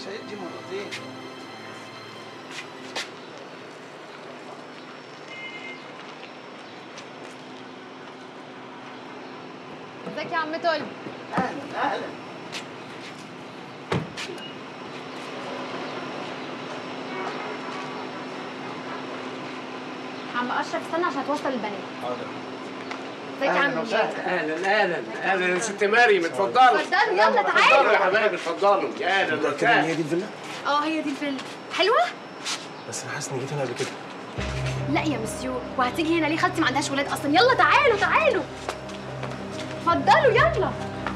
مش هيدي مرتين ازيك يا عم تول اهلا اهلا عم اشرف استنى عشان توصل البنات حاضر ازيك يا عم أهلاً مياد وسهلاً. اهلا اهلا اهلا يا ست مريم اتفضلوا اتفضلوا يلا اتفضلوا تعالوا يا حبايبي اتفضلوا يا اهلا متأكد إن هي وسهلا دي الفيلا؟ اه هي دي الفيلا حلوه بس أنا حاسس إني جيت هنا قبل كده لا يا مسيو وهتيجي هنا ليه خالتي ما عندهاش ولاد اصلا يلا تعالوا تعالوا اتفضلوا يلا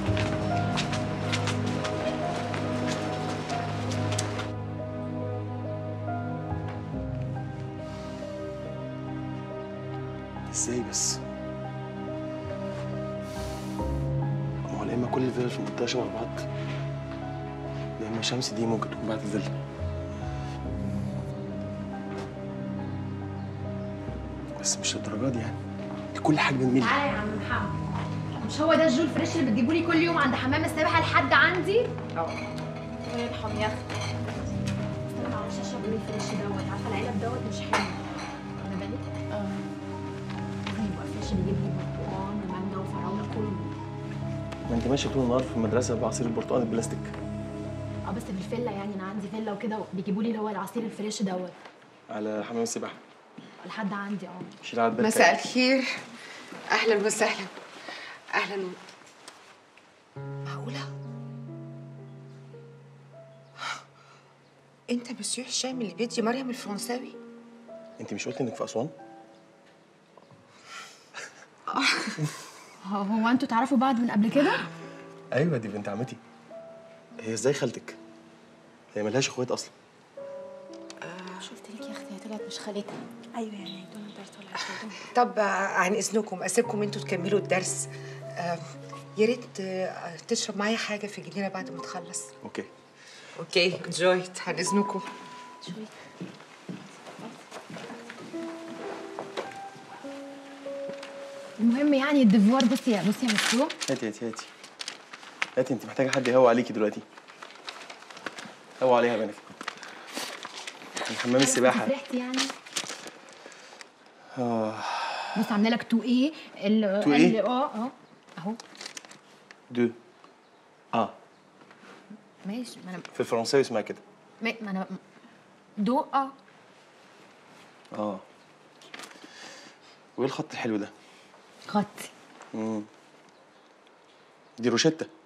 إزاي بس؟ ما هو يا إما كل الفيلا في المنطقة شبه بعض يا إما شمس دي ممكن تكون بعد الفيلا بس مش للدرجة دي يعني دي كل حاجة من ملي تعالى يا عم محمد مش هو ده الجول فريش اللي بتجيبوا لي كل يوم عند حمام السباحه لحد عندي اه يرحم يا اختي استنى معلش اشرب من الفريش دوت عارفه العلب دوت مش حلو واخده بالك اه ايوه فريش بيجيب لي برتقال ومانجا وفراوله كله ما أنت ماشية طول النهار في المدرسة بعصير البرتقال البلاستيك اه بس في الفيلا يعني انا عندي فيلا وكده بيجيبوا لي اللي هو العصير الفريش دوت على حمام السباحة لحد عندي اه شيل على البركة مساء الخير اهلا وسهلا اهلا معقوله انت مسيو هشام اللي بيدي مريم الفرنساوي أنت مش قلت إنك في أسوان؟ هو- هو انتوا تعرفوا بعض من قبل كده؟ أيوة دي بنت عمتي هي إزاي خالتك؟ هي ملهاش إخوات أصلا شفت لك يا اختي هي طلعت مش خالتها ايوه يعني دول الدرس ولا عشان طب آه، عن اذنكم اسيبكم انتوا تكملوا الدرس آه، يا ريت آه، تشرب معايا حاجه في الجنينه بعد ما تخلص أوكي اوكي انجويت عن اذنكم المهم يعني الديفوار بصي يا بصي يا مسيو هاتي هاتي هاتي هاتي انت محتاجه حد يهوى عليكي دلوقتي هوى عليها بنفي من حمام السباحه فرحتي يعني اه بص عامله لك تو ايه ال تو إيه؟ ال- اه اه اهو دو اه ماشي ما انا في الفرنساوي اسمها كده ما ما انا دو اه اه وايه الخط الحلو ده خطي امم دي روشيتا